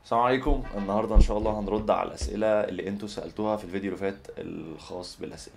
السلام عليكم النهارده ان شاء الله هنرد على الاسئله اللي انتوا سالتوها في الفيديو اللي فات الخاص بالاسئله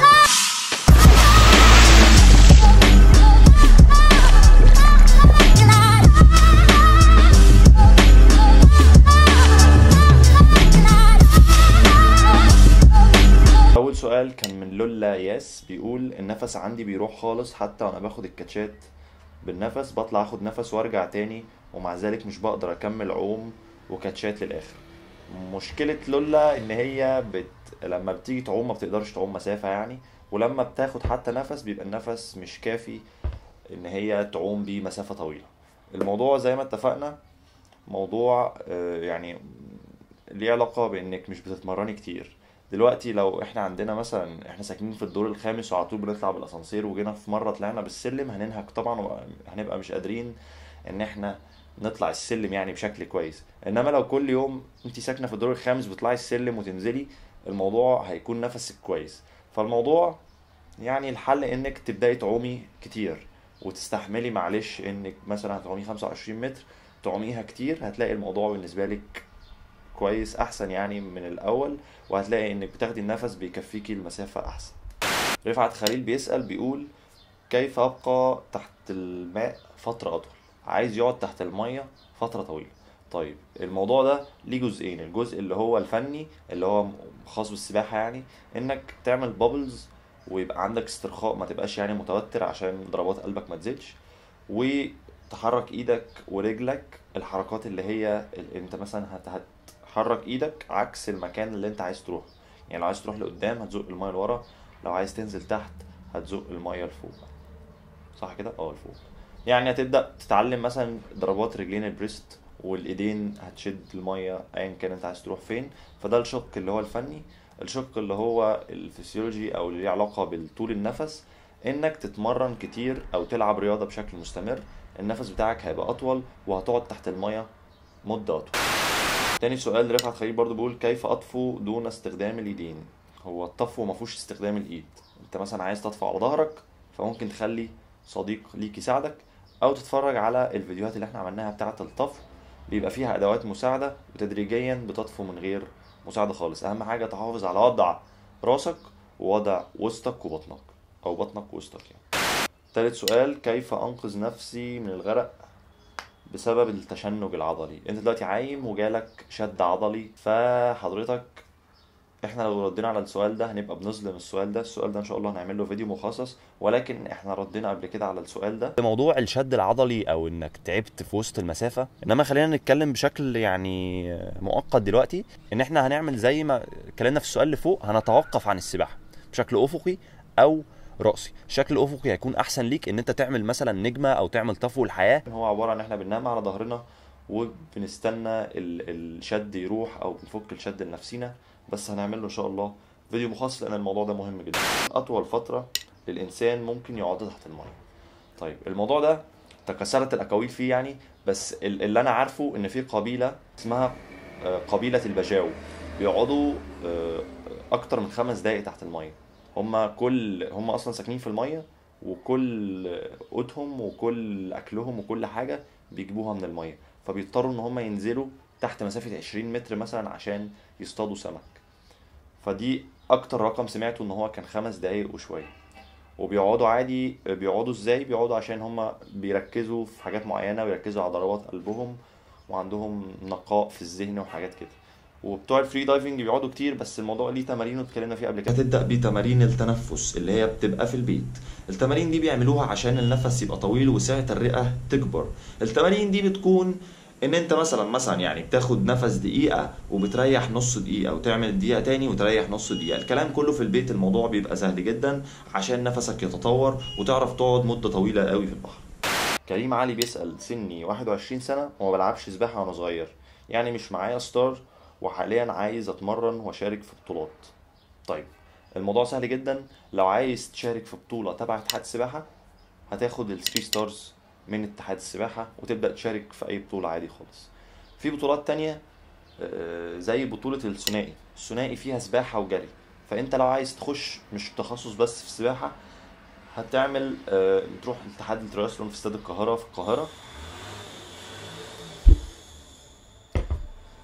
اول سؤال كان من لولا ياس بيقول النفس عندي بيروح خالص حتى وانا باخد الكاتشات بالنفس بطلع اخد نفس وارجع تاني ومع ذلك مش بقدر اكمل عوم وكاتشات للاخر مشكلة لولا ان هي بت... لما بتيجي تعوم ما بتقدرش تعوم مسافة يعني ولما بتاخد حتى نفس بيبقى النفس مش كافي ان هي تعوم بيه مسافة طويلة الموضوع زي ما اتفقنا موضوع آه، يعني ليه علاقة بانك مش بتتمرني كتير دلوقتي لو احنا عندنا مثلا احنا ساكنين في الدور الخامس وعلى طول بنطلع بالاسانسير وجينا في مرة طلعنا بالسلم هننهك طبعا وهنبقى مش قادرين ان احنا نطلع السلم يعني بشكل كويس انما لو كل يوم انت ساكنه في الدور الخامس بتطلعي السلم وتنزلي الموضوع هيكون نفسك كويس فالموضوع يعني الحل انك تبداي تعومي كتير وتستحملي معلش انك مثلا هتعومي 25 متر تعوميها كتير هتلاقي الموضوع بالنسبه لك كويس احسن يعني من الاول وهتلاقي انك بتاخدي النفس بيكفيكي المسافه احسن رفعت خليل بيسأل بيقول كيف ابقى تحت الماء فتره اطول عايز يقعد تحت المية فترة طويلة طيب الموضوع ده ليه جزئين الجزء اللي هو الفني اللي هو خاص بالسباحة يعني انك تعمل بابلز ويبقى عندك استرخاء ما تبقاش يعني متوتر عشان ضربات قلبك ما تزيدش وتحرك ايدك ورجلك الحركات اللي هي ال- انت مثلا هت- هتحرك ايدك عكس المكان اللي انت عايز تروح يعني لو عايز تروح لقدام هتزق المية لورا لو عايز تنزل تحت هتزق المية لفوق صح كده اه لفوق يعني هتبدأ تتعلم مثلا ضربات رجلين البريست والايدين هتشد المية ايا كان انت عايز تروح فين فده الشق اللي هو الفني الشق اللي هو الفسيولوجي او اللي ليه علاقة بالطول النفس انك تتمرن كتير او تلعب رياضة بشكل مستمر النفس بتاعك هيبقى اطول وهتقعد تحت المية مدة اطول تاني سؤال رفعت خليل برضو بيقول كيف اطفو دون استخدام اليدين هو الطفو ما فيهوش استخدام الايد انت مثلا عايز تطفو على ظهرك فممكن تخلي صديق ليك يساعدك او تتفرج على الفيديوهات اللي احنا عملناها بتاعه الطفو بيبقى فيها ادوات مساعده وتدريجيا بتطفو من غير مساعده خالص اهم حاجه تحافظ على وضع راسك ووضع وسطك وبطنك او بطنك ووسطك يعني تالت سؤال كيف انقذ نفسي من الغرق بسبب التشنج العضلي انت دلوقتي عايم وجالك شد عضلي فحضرتك احنا لو ردينا على السؤال ده هنبقى بنظلم السؤال ده السؤال ده ان شاء الله هنعمل له فيديو مخصص ولكن احنا ردينا قبل كده على السؤال ده موضوع الشد العضلي او انك تعبت في وسط المسافه انما خلينا نتكلم بشكل يعني مؤقت دلوقتي ان احنا هنعمل زي ما اتكلمنا في السؤال اللي فوق هنتوقف عن السباحه بشكل افقي او راسي الشكل الافقي هيكون احسن ليك ان انت تعمل مثلا نجمه او تعمل طفو الحياه هو عبارة عن احنا بننام على ظهرنا وبنستنى ال- الشد يروح او بنفك الشد لنفسينا بس هنعمل له ان شاء الله فيديو مخصص لان الموضوع ده مهم جدا اطول فترة للانسان ممكن يقعد تحت المية طيب الموضوع ده تكاثرت الاقاويل فيه يعني بس ال- اللي انا عارفه ان في قبيلة اسمها آه، قبيلة البجاو بيقعدوا آه، اكتر من خمس دقايق تحت المية هما كل هما اصلا ساكنين في المية وكل قوتهم وكل اكلهم وكل حاجه بيجيبوها من الميه فبيضطروا ان هم ينزلوا تحت مسافه 20 متر مثلا عشان يصطادوا سمك فدي اكتر رقم سمعته ان هو كان خمس دقايق وشويه وبيقعدوا عادي بيقعدوا ازاي بيقعدوا عشان هم بيركزوا في حاجات معينه ويركزوا على ضربات قلبهم وعندهم نقاء في الذهن وحاجات كده وبتوع الفري دايفنج بيقعدوا كتير بس الموضوع ليه تمارين واتكلمنا فيه قبل كده هتبدا بتمارين التنفس اللي هي بتبقى في البيت التمارين دي بيعملوها عشان النفس يبقى طويل وسعه الرئه تكبر التمارين دي بتكون ان انت مثلا مثلا يعني بتاخد نفس دقيقه وبتريح نص دقيقه وتعمل دقيقه تاني وتريح نص دقيقه الكلام كله في البيت الموضوع بيبقى سهل جدا عشان نفسك يتطور وتعرف تقعد مده طويله قوي في البحر كريم علي بيسأل سني 21 سنة وما بلعبش سباحة وأنا صغير يعني مش معايا ستار وحاليا عايز أتمرن وأشارك في بطولات طيب الموضوع سهل جدا لو عايز تشارك في بطولة تبع اتحاد السباحة هتاخد ال 3 ستارز من اتحاد السباحة وتبدأ تشارك في أي بطولة عادي خالص في بطولات تانية آه، زي بطولة الثنائي الثنائي فيها سباحة وجري فأنت لو عايز تخش مش تخصص بس في السباحة هتعمل آه، تروح اتحاد الترايثلون في استاد القاهرة في القاهرة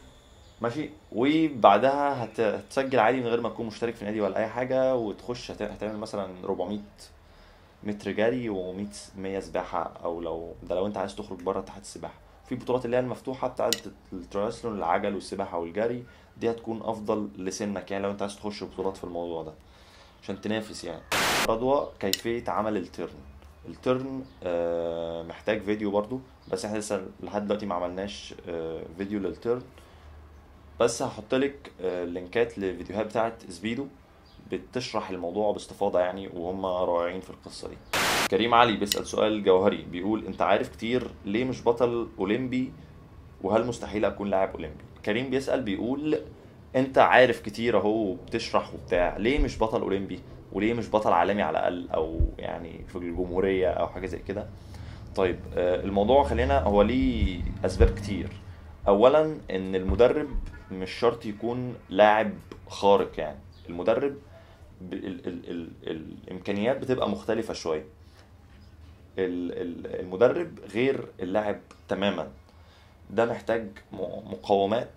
ماشي وبعدها هت... هتسجل عادي من غير ما تكون مشترك في نادي ولا اي حاجه وتخش هت... هتعمل مثلا 400 متر جري و100 100 سباحه او لو ده لو انت عايز تخرج بره اتحاد السباحه في بطولات اللي هي المفتوحه بتاعت الترايثلون العجل والسباحه والجري دي هتكون افضل لسنك يعني لو انت عايز تخش بطولات في الموضوع ده عشان تنافس يعني رضوى كيفيه عمل الترن الترن آه، محتاج فيديو برضو بس احنا لسه لحد دلوقتي ما عملناش آه، فيديو للترن بس هحط لك آه، لينكات لفيديوهات بتاعت سبيدو بتشرح الموضوع باستفاضة يعني وهم رائعين في القصة دي كريم علي بيسأل سؤال جوهري بيقول انت عارف كتير ليه مش بطل اولمبي وهل مستحيل اكون لاعب اولمبي كريم بيسأل بيقول انت عارف كتير اهو وبتشرح وبتاع ليه مش بطل اولمبي وليه مش بطل عالمي على الاقل او يعني في الجمهورية او حاجة زي كده طيب آه، الموضوع خلينا هو ليه اسباب كتير اولا ان المدرب مش شرط يكون لاعب خارق يعني المدرب ب- ال ال ال الامكانيات بتبقى مختلفه شويه ال- ال- المدرب غير اللاعب تماما ده محتاج م- مقاومات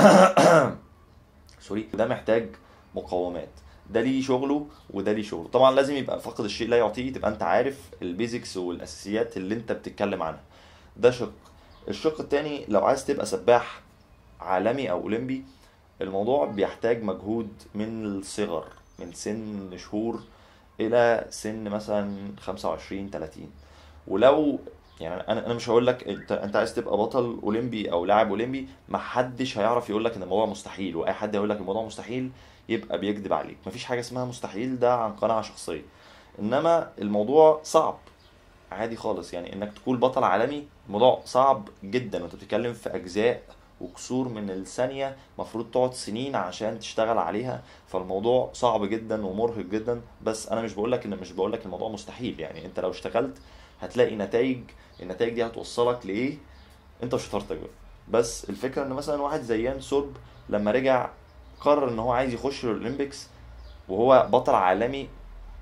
سوري ده محتاج مقاومات ده ليه شغله وده ليه شغله طبعا لازم يبقى فقد الشيء لا يعطيه تبقى انت عارف البيزكس والاساسيات اللي انت بتتكلم عنها ده شق الشق التاني لو عايز تبقى سباح عالمي او اولمبي الموضوع بيحتاج مجهود من الصغر من سن شهور الى سن مثلا 25 30 ولو يعني انا انا مش هقول لك انت انت عايز تبقى بطل اولمبي او لاعب اولمبي ما حدش هيعرف يقول لك ان الموضوع مستحيل واي حد يقول لك الموضوع مستحيل يبقى بيكذب عليك مفيش حاجه اسمها مستحيل ده عن قناعه شخصيه انما الموضوع صعب عادي خالص يعني انك تكون بطل عالمي الموضوع صعب جدا وانت بتتكلم في اجزاء وكسور من الثانية مفروض تقعد سنين عشان تشتغل عليها فالموضوع صعب جدا ومرهق جدا بس انا مش بقولك ان مش بقولك الموضوع مستحيل يعني انت لو اشتغلت هتلاقي نتائج النتائج دي هتوصلك لايه انت وشطارتك بقى بس الفكرة ان مثلا واحد زي يان سورب لما رجع قرر ان هو عايز يخش الاولمبيكس وهو بطل عالمي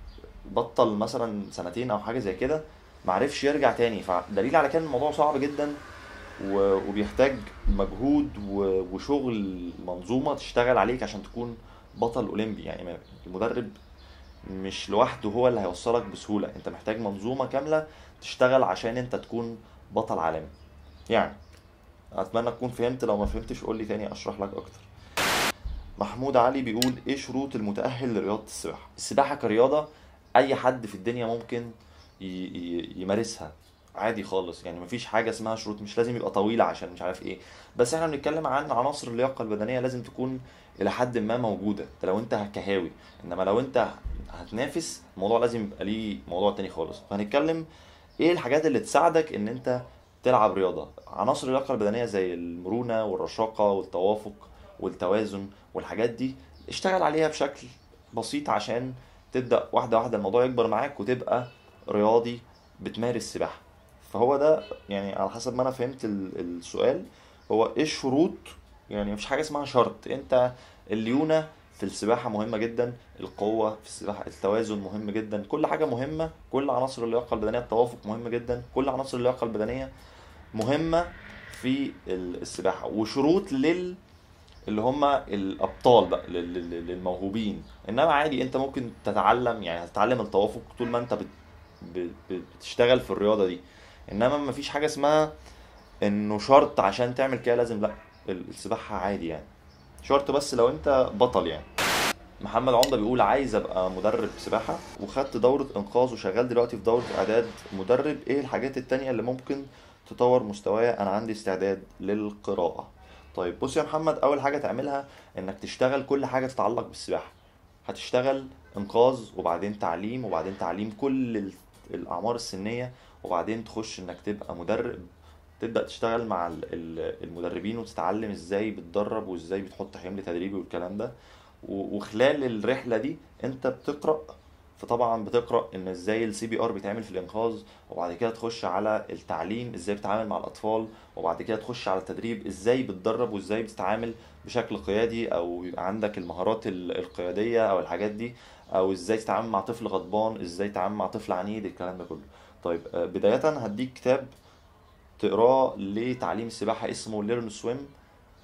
بطل مثلا سنتين او حاجه زي كده معرفش يرجع تاني فدليل على كده إن الموضوع صعب جدا و- وبيحتاج مجهود و- وشغل منظومه تشتغل عليك عشان تكون بطل اولمبي يعني ما- المدرب مش لوحده هو اللي هيوصلك بسهوله انت محتاج منظومه كامله تشتغل عشان انت تكون بطل عالمي يعني اتمنى تكون فهمت لو ما فهمتش قول لي تاني اشرح لك اكتر محمود علي بيقول ايه شروط المتأهل لرياضة السباحة السباحة كرياضة اي حد في الدنيا ممكن ي- ي- يمارسها عادي خالص يعني مفيش حاجة اسمها شروط مش لازم يبقى طويلة عشان مش عارف ايه بس احنا بنتكلم عن عناصر اللياقة البدنية لازم تكون الى حد ما موجودة ده لو انت كهاوي انما لو انت هتنافس الموضوع لازم يبقى ليه موضوع تاني خالص فهنتكلم ايه الحاجات اللي تساعدك ان انت تلعب رياضة عناصر اللياقة البدنية زي المرونة والرشاقة والتوافق والتوازن والحاجات دي اشتغل عليها بشكل بسيط عشان تبدأ واحدة واحدة الموضوع يكبر معاك وتبقى رياضي بتمارس سباحة فهو ده يعني على حسب ما انا فهمت ال- السؤال هو ايه الشروط يعني مفيش حاجة اسمها شرط انت الليونة في السباحة مهمة جدا القوة في السباحة التوازن مهم جدا كل حاجة مهمة كل عناصر اللياقة البدنية التوافق مهم جدا كل عناصر اللياقة البدنية مهمة في ال- السباحة وشروط لل اللي هم الابطال بقى لل- لل- للموهوبين انما عادي انت ممكن تتعلم يعني هتتعلم التوافق طول ما انت بت- ب- ب- بتشتغل في الرياضه دي انما ما فيش حاجه اسمها انه شرط عشان تعمل كده لازم لا ال- السباحه عادي يعني شرط بس لو انت بطل يعني محمد عمده بيقول عايز ابقى مدرب سباحه وخدت دوره انقاذ وشغال دلوقتي في دوره اعداد مدرب ايه الحاجات التانية اللي ممكن تطور مستواي انا عندي استعداد للقراءه طيب بص يا محمد اول حاجه تعملها انك تشتغل كل حاجه تتعلق بالسباحه هتشتغل انقاذ وبعدين تعليم وبعدين تعليم كل ال- الاعمار السنيه وبعدين تخش انك تبقى مدرب تبدا تشتغل مع ال- ال- المدربين وتتعلم ازاي بتدرب وازاي بتحط حمل تدريبي والكلام ده و- وخلال الرحله دي انت بتقرا فطبعا بتقرا ان ازاي السي بي ار بيتعمل في الانقاذ وبعد كده تخش على التعليم ازاي بتتعامل مع الاطفال وبعد كده تخش على التدريب ازاي بتدرب وازاي بتتعامل بشكل قيادي او يبقى عندك المهارات ال- القياديه او الحاجات دي او ازاي تتعامل مع طفل غضبان ازاي تتعامل مع طفل عنيد الكلام ده كله طيب آه، بدايه هديك كتاب تقراه لتعليم السباحه اسمه ليرن سويم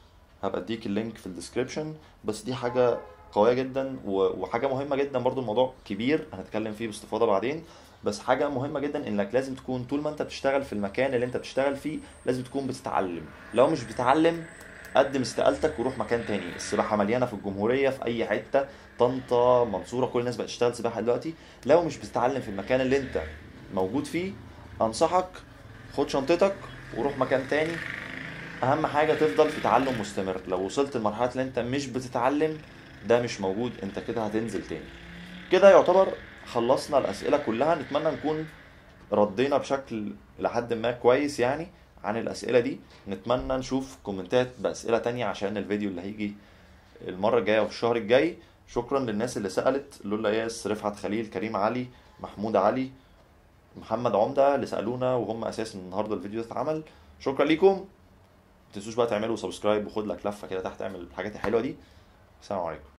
هبقى اديك اللينك في الديسكريبشن بس دي حاجه قويه جدا و- وحاجه مهمه جدا برضو الموضوع كبير هنتكلم فيه باستفاضه بعدين بس حاجه مهمه جدا انك لازم تكون طول ما انت بتشتغل في المكان اللي انت بتشتغل فيه لازم تكون بتتعلم لو مش بتتعلم قدم استقالتك وروح مكان تاني السباحه مليانه في الجمهوريه في اي حته طنطا منصوره كل الناس بقت تشتغل سباحه دلوقتي لو مش بتتعلم في المكان اللي انت موجود فيه انصحك خد شنطتك وروح مكان تاني اهم حاجه تفضل في تعلم مستمر لو وصلت لمرحله اللي انت مش بتتعلم ده مش موجود انت كده هتنزل تاني كده يعتبر خلصنا الاسئله كلها نتمنى نكون ردينا بشكل لحد ما كويس يعني عن الاسئله دي نتمنى نشوف كومنتات باسئله تانية عشان الفيديو اللي هيجي المره الجايه وفي الشهر الجاي شكرا للناس اللي سالت لولا ياس رفعت خليل كريم علي محمود علي محمد عمده اللي سالونا وهم اساس ان النهارده الفيديو ده اتعمل شكرا ليكم ما تنسوش بقى تعملوا سبسكرايب وخد لك لفه كده تحت اعمل الحاجات الحلوه دي السلام عليكم